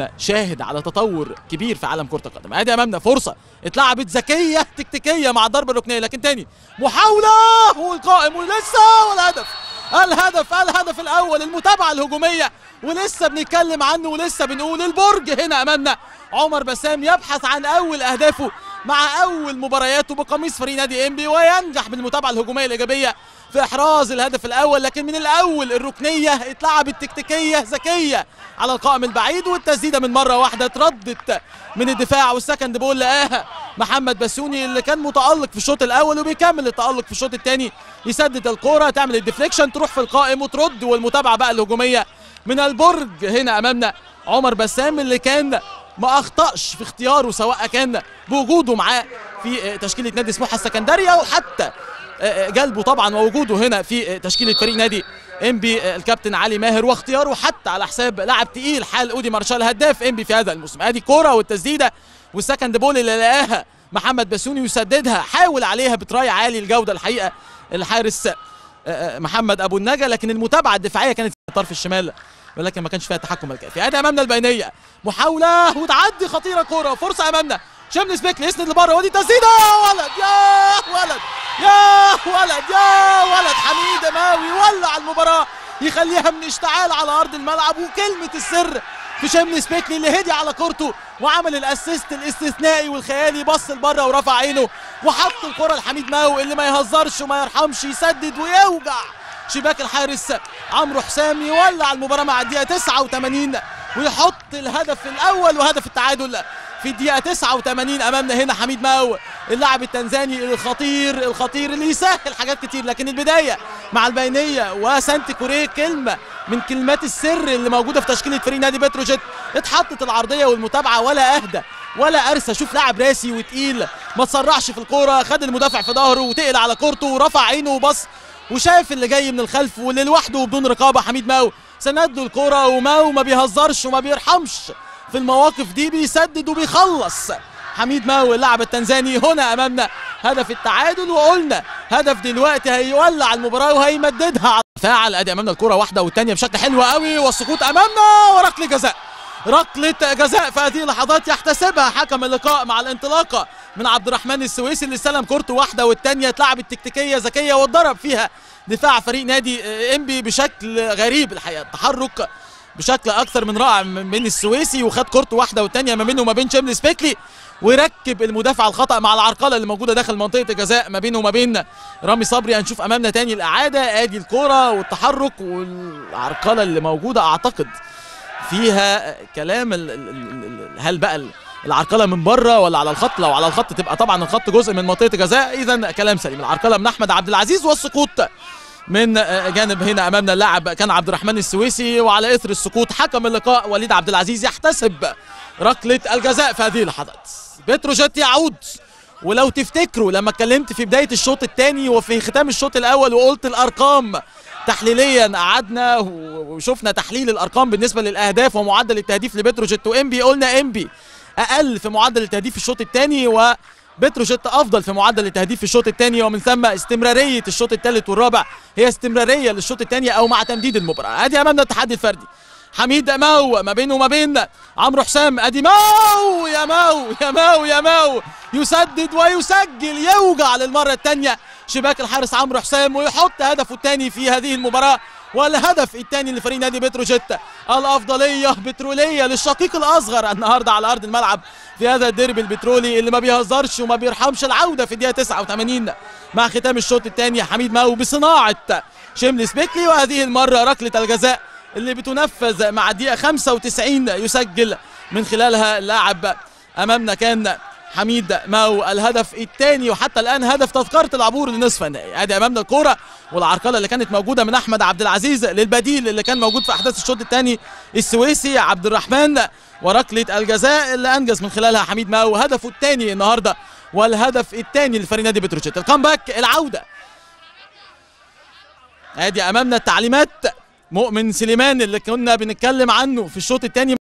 شاهد على تطور كبير في عالم كرة القدم ادي امامنا فرصة اتلعبت ذكية تكتيكية مع الضربة الركنية لكن تاني محاولة والقائم ولسه والهدف الهدف الهدف الاول المتابعة الهجومية ولسه بنتكلم عنه ولسه بنقول البرج هنا امامنا عمر بسام يبحث عن اول اهدافه مع اول مبارياته بقميص فريق نادي انبي وينجح بالمتابعة الهجومية الايجابية في احراز الهدف الاول لكن من الاول الركنيه اتلعبت تكتيكيه ذكيه على القائم البعيد والتسديده من مره واحده اتردت من الدفاع والسكند بول لقاها محمد بسوني اللي كان متالق في الشوط الاول وبيكمل التالق في الشوط الثاني يسدد الكوره تعمل الديفليكشن تروح في القائم وترد والمتابعه بقى الهجوميه من البرج هنا امامنا عمر بسام اللي كان ما اخطاش في اختياره سواء كان بوجوده معاه في تشكيله نادي سموحه السكندري او حتى جلبه طبعا ووجوده هنا في تشكيله فريق نادي انبي الكابتن علي ماهر واختياره حتى على حساب لاعب تقيل حال اودي مارشال هداف انبي في هذا الموسم ادي كوره والتسديده والسكند بول اللي لقاها محمد بسوني يسددها حاول عليها بتراي عالي الجوده الحقيقه الحارس محمد ابو النجا لكن المتابعه الدفاعيه كانت في الطرف الشمال ولكن ما كانش فيها التحكم الكافي ادي امامنا البينيه محاوله وتعدي خطيره كوره فرصه امامنا شمس بيكلي يسند لبره ودي تسديده ولد يا ولد يا ولد يا ولد حميد اماوي ولع المباراه يخليها من اشتعال على ارض الملعب وكلمه السر في شمس بيكلي اللي هدي على كورته وعمل الاسيست الاستثنائي والخيالي بص لبره ورفع عينه وحط الكره لحميد ماو اللي ما يهزرش وما يرحمش يسدد ويوجع شباك الحارس عمرو حسام يولع المباراه مع الدقيقه 89 ويحط الهدف الاول وهدف التعادل في الدقيقة 89 أمامنا هنا حميد ماو اللاعب التنزاني الخطير الخطير اللي يسهل حاجات كتير لكن البداية مع البينية وسانتي كوريه كلمة من كلمات السر اللي موجودة في تشكيلة فريق نادي بتروجيت اتحطت العرضية والمتابعة ولا أهدى ولا أرسى شوف لاعب راسي وتقيل ما تسرعش في الكورة خد المدافع في ظهره وتقل على كورته ورفع عينه وبص وشاف اللي جاي من الخلف واللي لوحده وبدون رقابة حميد ماو سند له الكورة وماو ما بيهزرش وما بيرحمش في المواقف دي بيسدد وبيخلص حميد ماو اللاعب التنزاني هنا امامنا هدف التعادل وقلنا هدف دلوقتي هيولع المباراه وهيمددها على فاعل ادي امامنا الكره واحده والثانيه بشكل حلو قوي والسقوط امامنا وركله جزاء ركله جزاء في هذه اللحظات يحتسبها حكم اللقاء مع الانطلاقه من عبد الرحمن السويسي اللي استلم كورته واحده والثانيه اتلعبت تكتيكيه ذكيه واتضرب فيها دفاع فريق نادي انبي بشكل غريب الحقيقه التحرك بشكل اكثر من رائع من السويسي وخد كورته واحده والثانيه ما بينه وما بين شمس بيكلي ويركب المدافع الخطا مع العرقله اللي موجوده داخل منطقه الجزاء ما بينه وما بين رامي صبري هنشوف امامنا تاني الاعاده ادي الكوره والتحرك والعرقله اللي موجوده اعتقد فيها كلام ال ال هل بقى العرقله من بره ولا على الخط لو على الخط تبقى طبعا الخط جزء من منطقه الجزاء اذا كلام سليم العرقله من احمد عبد العزيز والسقوط من جانب هنا امامنا اللاعب كان عبد الرحمن السويسي وعلى اثر السقوط حكم اللقاء وليد عبد العزيز يحتسب ركله الجزاء في هذه اللحظات بتروجيت يعود ولو تفتكروا لما اتكلمت في بدايه الشوط الثاني وفي ختام الشوط الاول وقلت الارقام تحليليا قعدنا وشفنا تحليل الارقام بالنسبه للاهداف ومعدل التهديف لبتروجيت وانبي قلنا انبي اقل في معدل التهديف في الشوط الثاني و بتروجيت افضل في معدل التهديف في الشوط الثاني ومن ثم استمراريه الشوط الثالث والرابع هي استمراريه للشوط الثاني او مع تمديد المباراه ادي امامنا التحدي الفردي حميد ماو ما بينه وما بين عمرو حسام ادي ماو يا ماو يا ماو يا ماو يسدد ويسجل يوجع للمره الثانيه شباك الحارس عمرو حسام ويحط هدفه الثاني في هذه المباراه والهدف الثاني لفريق نادي بتروجيت الافضليه بتروليه للشقيق الاصغر النهارده على ارض الملعب في هذا الديربي البترولي اللي ما بيهزرش وما بيرحمش العوده في الدقيقه 89 مع ختام الشوط الثاني حميد ماو بصناعه شملس بيكلي وهذه المره ركله الجزاء اللي بتنفذ مع الدقيقه 95 يسجل من خلالها اللاعب امامنا كان حميد ماو الهدف الثاني وحتى الان هدف تذكره العبور لنصف النهائي ادي امامنا الكوره والعرقله اللي كانت موجوده من احمد عبد العزيز للبديل اللي كان موجود في احداث الشوط الثاني السويسي عبد الرحمن وركله الجزاء اللي انجز من خلالها حميد ماو هدفه الثاني النهارده والهدف الثاني لفريق نادي بتروجيت الكامباك العوده ادي امامنا التعليمات مؤمن سليمان اللي كنا بنتكلم عنه في الشوط الثاني